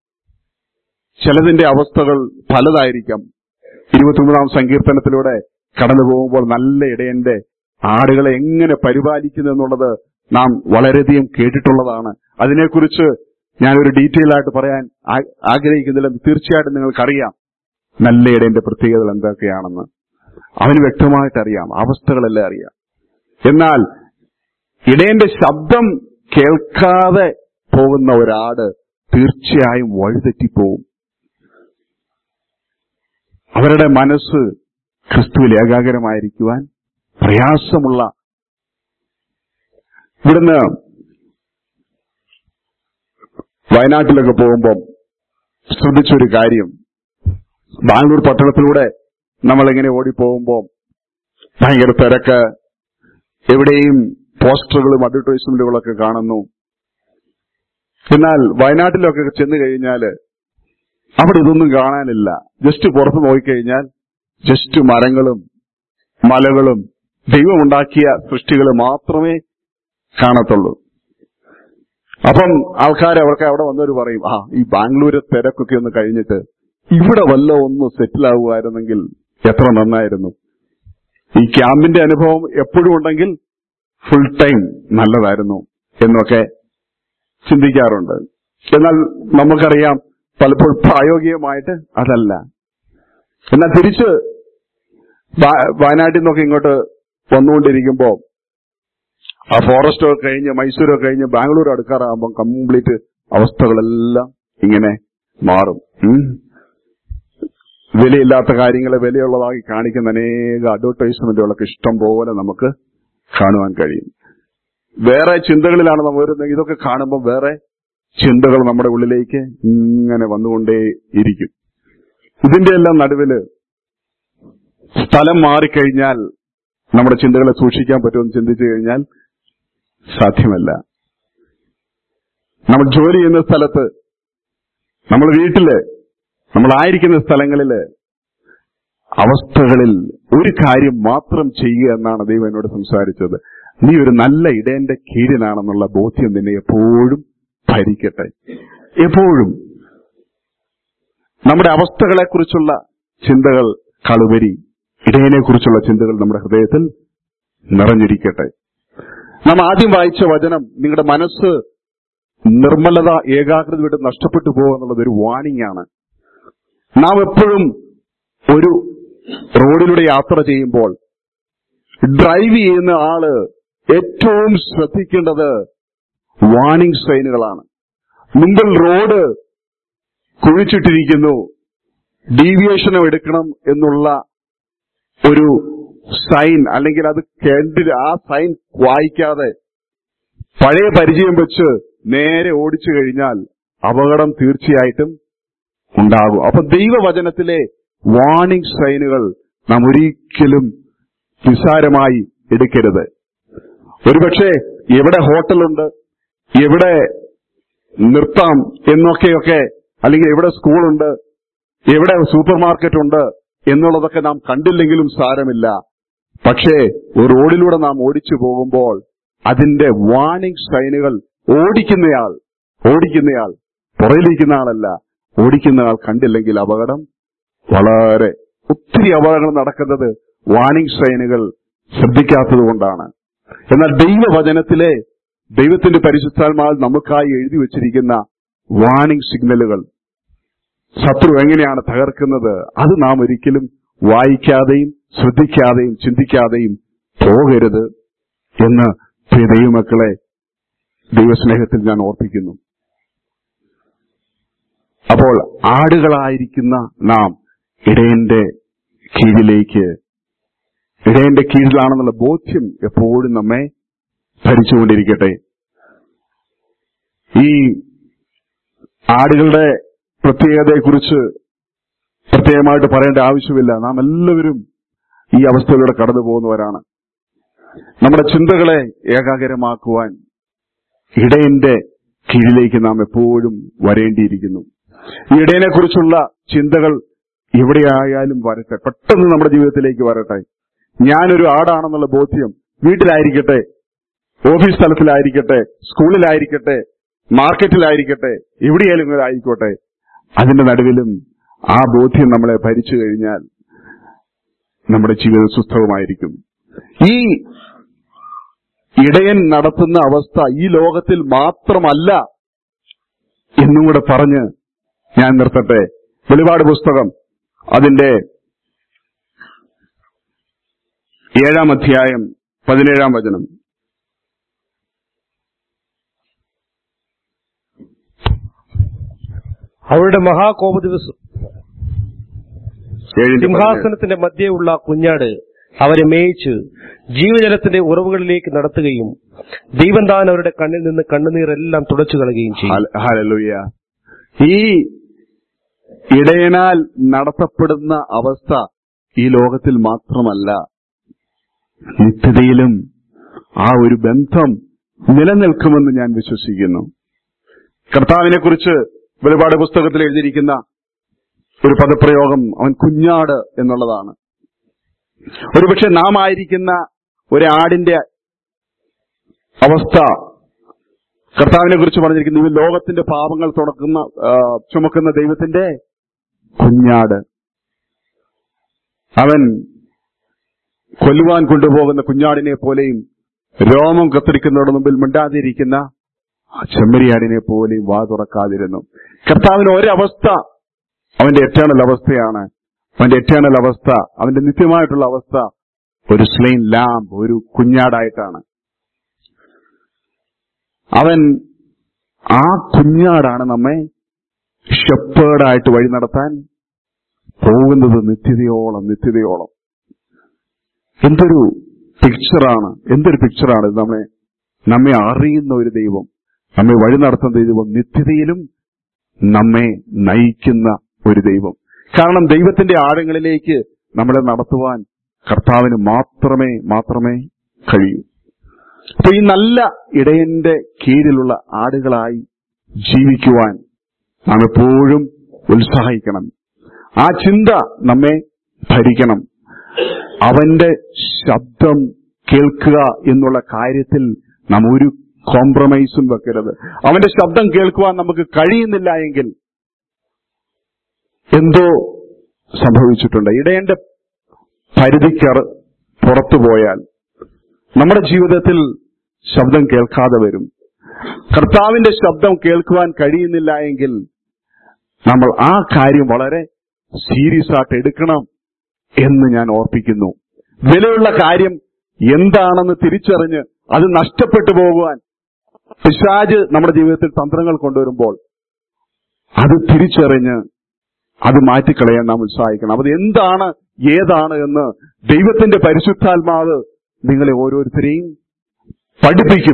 ചിലതിന്റെ അവസ്ഥകൾ പലതായിരിക്കാം ഇരുപത്തിമൂന്നാം സങ്കീർത്തനത്തിലൂടെ കടന്നു പോകുമ്പോൾ നല്ല ഇടയന്റെ ആടുകളെ എങ്ങനെ പരിപാലിക്കുന്നു എന്നുള്ളത് നാം വളരെയധികം കേട്ടിട്ടുള്ളതാണ് അതിനെക്കുറിച്ച് ഞാനൊരു ഡീറ്റെയിൽ ആയിട്ട് പറയാൻ ആ- ആഗ്രഹിക്കുന്നില്ല തീർച്ചയായിട്ടും നിങ്ങൾക്കറിയാം നല്ല ഇടയന്റെ പ്രത്യേകതകൾ എന്തൊക്കെയാണെന്ന് അവന് വ്യക്തമായിട്ട് അറിയാം അവസ്ഥകളെല്ലാം അറിയാം എന്നാൽ ഇടയന്റെ ശബ്ദം കേൾക്കാതെ പോകുന്ന ഒരാട് തീർച്ചയായും വഴിതെറ്റിപ്പോവും അവരുടെ മനസ്സ് ക്രിസ്തുവിൽ ഏകാഗ്രമായിരിക്കുവാൻ പ്രയാസമുള്ള ഇവിടുന്ന് വയനാട്ടിലൊക്കെ പോകുമ്പോൾ ശ്രദ്ധിച്ചൊരു കാര്യം ബാംഗ്ലൂർ പട്ടണത്തിലൂടെ നമ്മളിങ്ങനെ ഓടിപ്പോകുമ്പോൾ ഭയങ്കര തിരക്ക് എവിടെയും പോസ്റ്ററുകളും അഡ്വർടൈസ്മെന്റുകളൊക്കെ കാണുന്നു എന്നാൽ വയനാട്ടിലൊക്കെ ചെന്ന് കഴിഞ്ഞാൽ അവിടെ ഇതൊന്നും കാണാനില്ല ജസ്റ്റ് പുറത്ത് നോക്കിക്കഴിഞ്ഞാൽ ജസ്റ്റ് മരങ്ങളും മലകളും ദൈവമുണ്ടാക്കിയ സൃഷ്ടികൾ മാത്രമേ കാണത്തുള്ളൂ അപ്പം ആൾക്കാർ അവർക്ക് അവിടെ വന്നവർ പറയും ആ ഈ ബാംഗ്ലൂര് തിരക്കൊക്കെ ഒന്ന് കഴിഞ്ഞിട്ട് ഇവിടെ വല്ല ഒന്ന് സെറ്റിൽ ആവുമായിരുന്നെങ്കിൽ എത്ര നന്നായിരുന്നു ഈ ക്യാമ്പിന്റെ അനുഭവം എപ്പോഴും ഉണ്ടെങ്കിൽ ഫുൾ ടൈം നല്ലതായിരുന്നു എന്നൊക്കെ ചിന്തിക്കാറുണ്ട് എന്നാൽ നമുക്കറിയാം പലപ്പോഴും പ്രായോഗികമായിട്ട് അതല്ല എന്നാൽ തിരിച്ച് വ- വയനാട്ടിൽ നിന്നൊക്കെ ഇങ്ങോട്ട് വന്നുകൊണ്ടിരിക്കുമ്പോൾ ആ ഫോറസ്റ്റ് ഒക്കെ കഴിഞ്ഞ് മൈസൂരൊക്കെ കഴിഞ്ഞ് ബാംഗ്ലൂർ അടുക്കാറാകുമ്പോൾ കംപ്ലീറ്റ് അവസ്ഥകളെല്ലാം ഇങ്ങനെ മാറും ഉം. വിലയില്ലാത്ത കാര്യങ്ങളെ വിലയുള്ളതാക്കി കാണിക്കുന്ന അനേക അഡ്വർടൈസ്മെന്റുകളൊക്കെ ഇഷ്ടം പോലെ നമുക്ക് കാണുവാൻ കഴിയും വേറെ ചിന്തകളിലാണ് നമ്മൾ വരുന്നത് ഇതൊക്കെ കാണുമ്പോൾ വേറെ ചിന്തകൾ നമ്മുടെ ഉള്ളിലേക്ക് ഇങ്ങനെ വന്നുകൊണ്ടേ ഇരിക്കും ഇതിന്റെ എല്ലാം നടുവില് സ്ഥലം മാറിക്കഴിഞ്ഞാൽ നമ്മുടെ ചിന്തകളെ സൂക്ഷിക്കാൻ പറ്റുമെന്ന് ചിന്തിച്ചു കഴിഞ്ഞാൽ സാധ്യമല്ല നമ്മൾ ജോലി ചെയ്യുന്ന സ്ഥലത്ത് നമ്മൾ വീട്ടില് നമ്മളായിരിക്കുന്ന സ്ഥലങ്ങളില് അവസ്ഥകളിൽ ഒരു കാര്യം മാത്രം ചെയ്യുക എന്നാണ് ദൈവം എന്നോട് സംസാരിച്ചത് നീ ഒരു നല്ല ഇടയന്റെ കീഴിലാണെന്നുള്ള ബോധ്യം നിന്നെ എപ്പോഴും ഭരിക്കട്ടെ എപ്പോഴും നമ്മുടെ അവസ്ഥകളെക്കുറിച്ചുള്ള ചിന്തകൾ കളുപരി ഇടയനെ കുറിച്ചുള്ള ചിന്തകൾ നമ്മുടെ ഹൃദയത്തിൽ നിറഞ്ഞിരിക്കട്ടെ നാം ആദ്യം വായിച്ച വചനം നിങ്ങളുടെ മനസ്സ് നിർമ്മലത ഏകാഗ്രത വിട്ട് നഷ്ടപ്പെട്ടു പോകുക എന്നുള്ളത് ഒരു വാണിംഗ് ആണ് നാം എപ്പോഴും ഒരു റോഡിലൂടെ യാത്ര ചെയ്യുമ്പോൾ ഡ്രൈവ് ചെയ്യുന്ന ആള് ഏറ്റവും ശ്രദ്ധിക്കേണ്ടത് വാർണിംഗ് സൈനുകളാണ് മുമ്പിൽ റോഡ് കുഴിച്ചിട്ടിരിക്കുന്നു ഡീവിയേഷനും എടുക്കണം എന്നുള്ള ഒരു സൈൻ അല്ലെങ്കിൽ അത് കേണ്ടി ആ സൈൻ വായിക്കാതെ പഴയ പരിചയം വെച്ച് നേരെ ഓടിച്ചു കഴിഞ്ഞാൽ അപകടം തീർച്ചയായിട്ടും ഉണ്ടാകും അപ്പൊ ദൈവവചനത്തിലെ വാർണിംഗ് സൈനുകൾ നാം ഒരിക്കലും നിസ്സാരമായി എടുക്കരുത് ഒരുപക്ഷെ എവിടെ ഹോട്ടലുണ്ട് എവിടെ നിർത്താം എന്നൊക്കെയൊക്കെ അല്ലെങ്കിൽ എവിടെ സ്കൂളുണ്ട് എവിടെ സൂപ്പർ മാർക്കറ്റ് ഉണ്ട് എന്നുള്ളതൊക്കെ നാം കണ്ടില്ലെങ്കിലും സാരമില്ല പക്ഷേ ഒരു റോഡിലൂടെ നാം ഓടിച്ചു പോകുമ്പോൾ അതിന്റെ വാർണിംഗ് സൈനുകൾ ഓടിക്കുന്നയാൾ ഓടിക്കുന്നയാൾ പുറയിലിരിക്കുന്ന ആളല്ല ഓടിക്കുന്നയാൾ കണ്ടില്ലെങ്കിൽ അപകടം വളരെ ഒത്തിരി അപകടങ്ങൾ നടക്കുന്നത് വാർണിംഗ് സൈനുകൾ ശ്രദ്ധിക്കാത്തത് കൊണ്ടാണ് എന്നാൽ ദൈവവചനത്തിലെ ദൈവത്തിന്റെ പരിശുദ്ധാത്മാവിൽ നമുക്കായി എഴുതി വച്ചിരിക്കുന്ന വാർണിംഗ് സിഗ്നലുകൾ ശത്രു എങ്ങനെയാണ് തകർക്കുന്നത് അത് നാം ഒരിക്കലും വായിക്കാതെയും ശ്രദ്ധിക്കാതെയും ചിന്തിക്കാതെയും പോകരുത് എന്ന് പ്രിയ ദൈവമക്കളെ ദൈവസ്നേഹത്തിൽ ഞാൻ ഓർപ്പിക്കുന്നു അപ്പോൾ ആടുകളായിരിക്കുന്ന നാം ഇടയന്റെ കീഴിലേക്ക് ഇടയന്റെ കീഴിലാണെന്നുള്ള ബോധ്യം എപ്പോഴും നമ്മെ ഭരിച്ചുകൊണ്ടിരിക്കട്ടെ ഈ ആടുകളുടെ പ്രത്യേകതയെക്കുറിച്ച് പ്രത്യേകമായിട്ട് പറയേണ്ട ആവശ്യമില്ല നാം എല്ലാവരും ഈ അവസ്ഥയിലൂടെ കടന്നു പോകുന്നവരാണ് നമ്മുടെ ചിന്തകളെ ഏകാഗ്രമാക്കുവാൻ ഇടയന്റെ കീഴിലേക്ക് നാം എപ്പോഴും വരേണ്ടിയിരിക്കുന്നു ഈ ഇടയനെ കുറിച്ചുള്ള ചിന്തകൾ എവിടെയായാലും വരട്ടെ പെട്ടെന്ന് നമ്മുടെ ജീവിതത്തിലേക്ക് വരട്ടെ ഞാനൊരു ആടാണെന്നുള്ള ബോധ്യം വീട്ടിലായിരിക്കട്ടെ ഓഫീസ് തലത്തിലായിരിക്കട്ടെ സ്കൂളിലായിരിക്കട്ടെ മാർക്കറ്റിലായിരിക്കട്ടെ എവിടെയായാലും ആയിക്കോട്ടെ അതിന്റെ നടുവിലും ആ ബോധ്യം നമ്മളെ ഭരിച്ചു കഴിഞ്ഞാൽ നമ്മുടെ ജീവിതം സുസ്ഥിരമായിരിക്കും ഈ ഇടയൻ നടത്തുന്ന അവസ്ഥ ഈ ലോകത്തിൽ മാത്രമല്ല എന്നും കൂടെ പറഞ്ഞ് ഞാൻ നിർത്തട്ടെ വെളിപാട് പുസ്തകം അതിന്റെ ഏഴാം അധ്യായം പതിനേഴാം വചനം അവരുടെ മഹാകോപ ദിവസം ഏഴിന്റെ പതിനേഴ്. സിംഹാസനത്തിന്റെ മധ്യയുള്ള കുഞ്ഞാട് അവരെ മേയിച്ച് ജീവജലത്തിന്റെ ഉറവുകളിലേക്ക് നടത്തുകയും ദൈവം താൻ അവരുടെ കണ്ണിൽ നിന്ന് കണ്ണുനീരെല്ലാം തുടച്ചു കളയുകയും ചെയ്യും ഹല- ഹല്ലേലൂയ. ഈ ഇടയനാൽ നടത്തപ്പെടുന്ന അവസ്ഥ ഈ ലോകത്തിൽ മാത്രമല്ല നിത്യതയിലും ആ ഒരു ബന്ധം നിലനിൽക്കുമെന്ന് ഞാൻ വിശ്വസിക്കുന്നു കർത്താവിനെ കുറിച്ച് വെളിപാട് പുസ്തകത്തിൽ എഴുതിയിരിക്കുന്ന ഒരു പദപ്രയോഗം അവൻ കുഞ്ഞാട് എന്നുള്ളതാണ് ഒരുപക്ഷെ നാം ആയിരിക്കുന്ന ഒരാടിന്റെ അവസ്ഥ കർത്താവിനെ കുറിച്ച് പറഞ്ഞിരിക്കുന്നു ഇവൻ ലോകത്തിന്റെ പാപങ്ങൾ തുടക്കുന്ന ആ, ചുമക്കുന്ന ദൈവത്തിന്റെ കുഞ്ഞാട് അവൻ കൊല്ലുവാൻ കൊണ്ടുപോകുന്ന കുഞ്ഞാടിനെ പോലെയും രോമം കത്തിരിക്കുന്നവരുടെ മുമ്പിൽ മിണ്ടാതിരിക്കുന്ന ആ ചെമ്മരിയാടിനെ പോലെയും വാ തുറക്കാതിരുന്നു കർത്താവിന് ഒരവസ്ഥ അവന്റെ എറ്റേണൽ അവസ്ഥയാണ് അവന്റെ എറ്റേണൽ അവസ്ഥ അവന്റെ നിത്യമായിട്ടുള്ള അവസ്ഥ ഒരു സ്ലെയിൻ ലാംബ് ഒരു കുഞ്ഞാടായിട്ടാണ് അവൻ ആ കുഞ്ഞാടാണ് നമ്മെ ഷെപ്പേർഡായിട്ട് വഴി നടത്താൻ പോകുന്നത് നിത്യതയോളം നിത്യതയോളം എന്തൊരു പിക്ചറാണ് എന്തൊരു പിക്ചറാണ് ഇത് നമ്മെ നമ്മെ അറിയുന്ന ഒരു ദൈവം നമ്മെ വഴി നടത്തുന്ന ദൈവം നിത്യതയിലും നമ്മെ നയിക്കുന്ന ഒരു ദൈവം കാരണം ദൈവത്തിന്റെ ആഴങ്ങളിലേക്ക് നമ്മളെ നടത്തുവാൻ കർത്താവിന് മാത്രമേ മാത്രമേ കഴിയൂ അപ്പൊ ഈ നല്ല ഇടയന്റെ കീഴിലുള്ള ആടുകളായി ജീവിക്കുവാൻ നാം എപ്പോഴും ഉത്സാഹിക്കണം ആ ചിന്ത നമ്മെ ഭരിക്കണം അവന്റെ ശബ്ദം കേൾക്കുക എന്നുള്ള കാര്യത്തിൽ നാം ഒരു കോംപ്രമൈസും വെക്കരുത് അവന്റെ ശബ്ദം കേൾക്കുവാൻ നമുക്ക് കഴിയുന്നില്ല എങ്കിൽ എന്തോ സംഭവിച്ചിട്ടുണ്ട് ഇടയന്റെ പരിധിക്കർ പുറത്തു പോയാൽ നമ്മുടെ ജീവിതത്തിൽ ശബ്ദം കേൾക്കാതെ വരും കർത്താവിന്റെ ശബ്ദം കേൾക്കുവാൻ കഴിയുന്നില്ല എങ്കിൽ നമ്മൾ ആ കാര്യം വളരെ സീരിയസ് ആയിട്ട് എടുക്കണം എന്ന് ഞാൻ ഓർപ്പിക്കുന്നു വിലയുള്ള കാര്യം എന്താണെന്ന് തിരിച്ചറിഞ്ഞ് അത് നഷ്ടപ്പെട്ടു പോകുവാൻ പിശാജ് നമ്മുടെ ജീവിതത്തിൽ തന്ത്രങ്ങൾ കൊണ്ടുവരുമ്പോൾ അത് തിരിച്ചറിഞ്ഞ് അത് മാറ്റിക്കളയാൻ നാം ഉത്സാഹിക്കണം അത് എന്താണ് ഏതാണ് എന്ന് ദൈവത്തിന്റെ പരിശുദ്ധാത്മാവ് നിങ്ങളെ ഓരോരുത്തരെയും പഠിപ്പിക്കും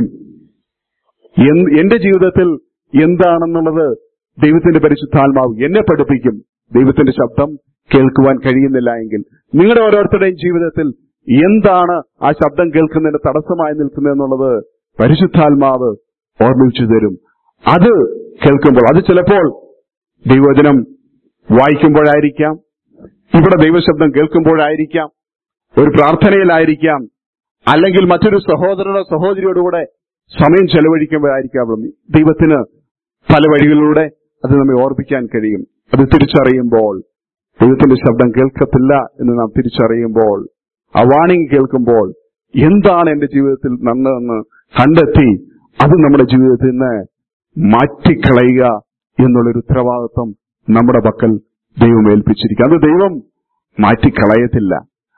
എന്ത്- എന്റെ ജീവിതത്തിൽ എന്താണെന്നുള്ളത് ദൈവത്തിന്റെ പരിശുദ്ധാത്മാവ് എന്നെ പഠിപ്പിക്കും ദൈവത്തിന്റെ ശബ്ദം കേൾക്കുവാൻ കഴിയുന്നില്ല എങ്കിൽ നിങ്ങളുടെ ഓരോരുത്തരുടെയും ജീവിതത്തിൽ എന്താണ് ആ ശബ്ദം കേൾക്കുന്നതിന് തടസ്സമായി നിൽക്കുന്നതെന്നുള്ളത് പരിശുദ്ധാത്മാവ് ഓർമ്മിച്ചു തരും അത് കേൾക്കുമ്പോൾ അത് ചിലപ്പോൾ ദൈവവചനം വായിക്കുമ്പോഴായിരിക്കാം ഇവിടെ ദൈവശബ്ദം കേൾക്കുമ്പോഴായിരിക്കാം ഒരു പ്രാർത്ഥനയിലായിരിക്കാം അല്ലെങ്കിൽ മറ്റൊരു സഹോദരനോ സഹോദരിയോടുകൂടെ സമയം ചെലവഴിക്കുമ്പോഴായിരിക്കാം ദൈവത്തിന് പല വഴികളിലൂടെ അത് നമ്മെ ഓർപ്പിക്കാൻ കഴിയും അത് തിരിച്ചറിയുമ്പോൾ ദൈവത്തിന്റെ ശബ്ദം കേൾക്കത്തില്ല എന്ന് നാം തിരിച്ചറിയുമ്പോൾ ആ വാണിംഗ് കേൾക്കുമ്പോൾ എന്താണ് എന്റെ ജീവിതത്തിൽ നന്നതെന്ന് കണ്ടെത്തി അത് നമ്മുടെ ജീവിതത്തിൽ നിന്ന് മാറ്റിക്കളയുക എന്നുള്ളൊരു ഉത്തരവാദിത്വം നമ്മുടെ പക്കൽ ദൈവം ഏൽപ്പിച്ചിരിക്കുക അത് ദൈവം മാറ്റിക്കളയത്തില്ല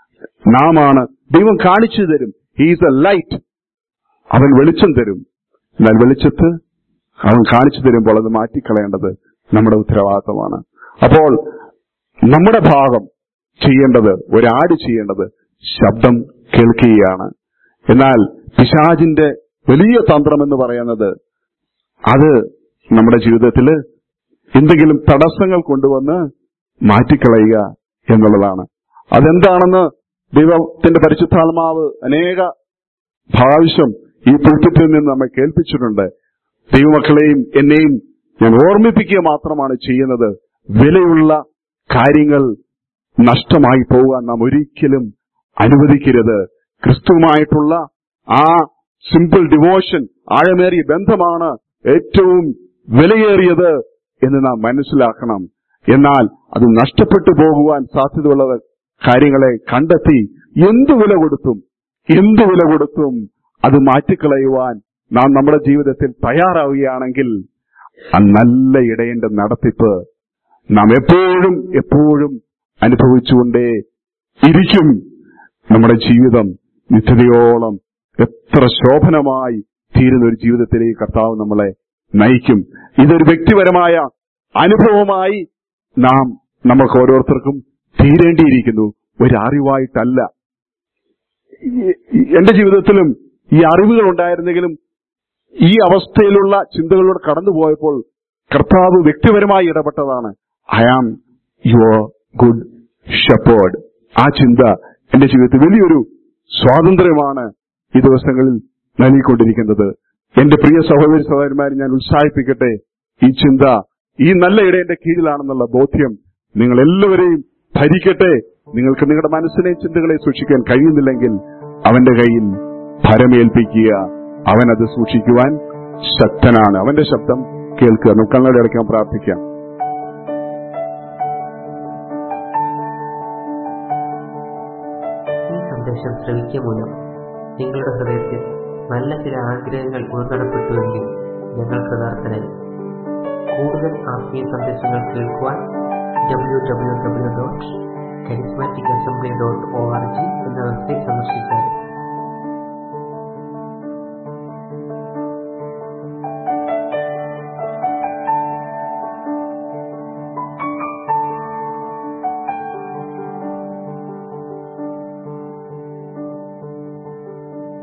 നാമാണ് ദൈവം കാണിച്ചു തരും ഹീസ് എ ലൈറ്റ് അവൻ വെളിച്ചം തരും എന്നാൽ വെളിച്ചത്ത് അവൻ കാണിച്ചു തരുമ്പോൾ അത് മാറ്റിക്കളയേണ്ടത് നമ്മുടെ ഉത്തരവാദിത്തമാണ് അപ്പോൾ നമ്മുടെ ഭാഗം ചെയ്യേണ്ടത് ഒരാട് ചെയ്യേണ്ടത് ശബ്ദം കേൾക്കുകയാണ് എന്നാൽ പിശാജിന്റെ വലിയ തന്ത്രം എന്ന് പറയുന്നത് അത് നമ്മുടെ ജീവിതത്തിൽ എന്തെങ്കിലും തടസ്സങ്ങൾ കൊണ്ടുവന്ന് മാറ്റിക്കളയുക എന്നുള്ളതാണ് അതെന്താണെന്ന് ദൈവത്തിന്റെ പരിശുദ്ധാത്മാവ് അനേക പ്രാവശ്യം ഈ പുൽപ്പറ്റിൽ നിന്ന് നമ്മെ കേൾപ്പിച്ചിട്ടുണ്ട് ദൈവമക്കളെയും എന്നെയും ഞാൻ ഓർമ്മിപ്പിക്കുക മാത്രമാണ് ചെയ്യുന്നത് വിലയുള്ള കാര്യങ്ങൾ നഷ്ടമായി പോകാൻ നാം ഒരിക്കലും അനുവദിക്കരുത് ക്രിസ്തുവുമായിട്ടുള്ള ആ സിമ്പിൾ ഡിവോഷൻ ആഴമേറിയ ബന്ധമാണ് ഏറ്റവും വിലയേറിയത് എന്ന് നാം മനസ്സിലാക്കണം എന്നാൽ അത് നഷ്ടപ്പെട്ടു പോകുവാൻ സാധ്യതയുള്ള കാര്യങ്ങളെ കണ്ടെത്തി എന്തു വില കൊടുത്തും എന്തു വില കൊടുത്തും അത് മാറ്റിക്കളയുവാൻ നാം നമ്മുടെ ജീവിതത്തിൽ തയ്യാറാവുകയാണെങ്കിൽ ആ നല്ല ഇടയന്റെ നടത്തിപ്പ് നാം എപ്പോഴും എപ്പോഴും അനുഭവിച്ചുകൊണ്ടേ ഇരിക്കും നമ്മുടെ ജീവിതം നിത്യതയോളം എത്ര ശോഭനമായി തീരുന്ന ഒരു ജീവിതത്തിലേക്ക് കർത്താവ് നമ്മളെ നയിക്കും ഇതൊരു വ്യക്തിപരമായ അനുഭവമായി നാം നമുക്ക് ഓരോരുത്തർക്കും തീരേണ്ടിയിരിക്കുന്നു ഒരു അറിവായിട്ടല്ല ഈ- ഈ- എന്റെ ജീവിതത്തിലും ഈ അറിവുകൾ ഉണ്ടായിരുന്നെങ്കിലും ഈ അവസ്ഥയിലുള്ള ചിന്തകളിലൂടെ കടന്നുപോയപ്പോൾ കർത്താവ് വ്യക്തിപരമായി ഇടപെട്ടതാണ് I am your good shepherd ആ ചിന്ത എന്റെ ജീവിതത്തിൽ വലിയൊരു സ്വാതന്ത്ര്യമാണ് ഈ ദിവസങ്ങളിൽ നൽകിക്കൊണ്ടിരിക്കുന്നത് എന്റെ പ്രിയ സഹോദരി സഹോദരന്മാരെ ഞാൻ ഉത്സാഹിപ്പിക്കട്ടെ ഈ ചിന്ത ഈ നല്ല ഇടയന്റെ കീഴിലാണെന്നുള്ള ബോധ്യം നിങ്ങൾ എല്ലാവരെയും ഭരിക്കട്ടെ നിങ്ങൾക്ക് നിങ്ങളുടെ മനസ്സിനെ ചിന്തകളെ സൂക്ഷിക്കാൻ കഴിയുന്നില്ലെങ്കിൽ അവന്റെ കയ്യിൽ ഭരമേൽപ്പിക്കുക അവൻ അത് സൂക്ഷിക്കുവാൻ ശക്തനാണ് അവന്റെ ശബ്ദം കേൾക്കുക നമുക്ക് കണ്ണട അടയ്ക്കാൻ പ്രാർത്ഥിക്കാം ഈ സന്ദേശം ശ്രവിക്കുക മൂലം നിങ്ങളുടെ ഹൃദയത്തിൽ നല്ല ചില ആഗ്രഹങ്ങൾ ഉൾനടപ്പെട്ടുവെങ്കിൽ ഞങ്ങൾ കൃതാർത്ഥനായി കൂടുതൽ ആത്മീയ സന്ദേശങ്ങൾ കേൾക്കുവാൻ W W W dot charismatic assembly dot O R G എന്ന വെബ്സൈറ്റ് സന്ദർശിച്ചാൽ